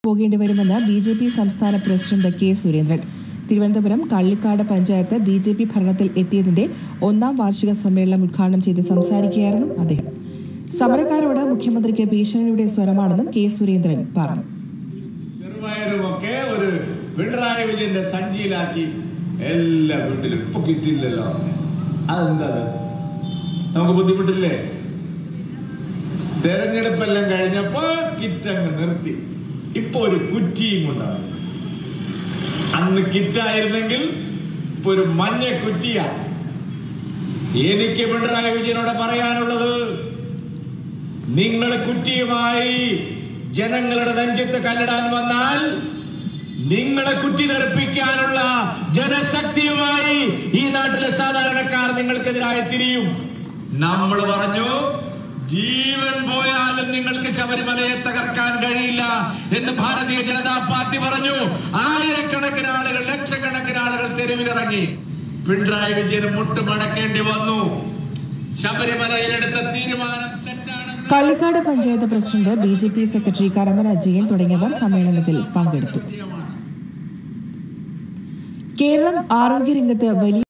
പോകേണ്ടി വരുമെന്ന് B J P സംസ്ഥാന president K Surendran Thiruvananthapuram Kallikkad panchayat B J P ഭരണത്തിൽ എത്തിയതിന്റെ ഒന്നാം വാർഷിക സമ്മേളനം ഉദ്ഘാടനം ചെയ്ത് സംസാരിക്കുകയായിരുന്നു അദ്ദേഹം സമരക്കാരോട് മുഖ്യമന്ത്രിക്ക് ഭീഷണിയുടെ സ്വരമാണെന്നും കെ സുരേന്ദ്രൻ പറഞ്ഞു ചെറുപയറുമൊക്കെ ഒരു പിണറായി വിജയന്റെ സഞ്ചിയിലാക്കി എല്ലാ വീട്ടിലും ഇപ്പൊ കിട്ടില്ലല്ലോ അതെന്താ അത്? നമുക്ക് ബുദ്ധിമുട്ടില്ലേ തെരഞ്ഞെടുപ്പെല്ലാം കഴിഞ്ഞപ്പോ കിറ്റങ്ങ് നിർത്തി ഇപ്പൊ ഒരു കുറ്റിയും കൊണ്ടാണ് അന്ന് കിറ്റായിരുന്നെങ്കിൽ ഇപ്പൊ ഒരു മഞ്ഞ കുറ്റിയ എനിക്ക് പിണറായി വിജയനോട് പറയാനുള്ളത് നിങ്ങൾ കുറ്റിയുമായി ജനങ്ങളുടെ നെഞ്ചത്ത് കല്ലിടാൻ വന്നാൽ നിങ്ങളെ കുറ്റി തെറിപ്പിക്കാനുള്ള ജനശക്തിയുമായി ഈ നാട്ടിലെ സാധാരണക്കാർ നിങ്ങൾക്കെതിരായി തിരിയും നമ്മൾ പറഞ്ഞു ജീവൻ പോയാലും നിങ്ങൾക്ക് ശബരിമലയെ തകർക്കാൻ കഴിയില്ല എന്ന് ഭാരതീയ ജനതാ പാർട്ടി പറഞ്ഞു ആയിരക്കണക്കിന് ആളുകൾ ലക്ഷക്കണക്കിന് ആളുകൾ തെരുവിലിറങ്ങി പിണറായി വിജയന് മുട്ടുമടക്കേണ്ടി വന്നു ശബരിമലയിലെടുത്ത തീരുമാനം തെറ്റാണെന്ന് Kallikkad panchayat president B J P secretary Karamana Jayan തുടങ്ങിയവർ സമ്മേളനത്തിൽ പങ്കെടുത്തു കേരളം ആരോഗ്യരംഗത്ത് വലിയ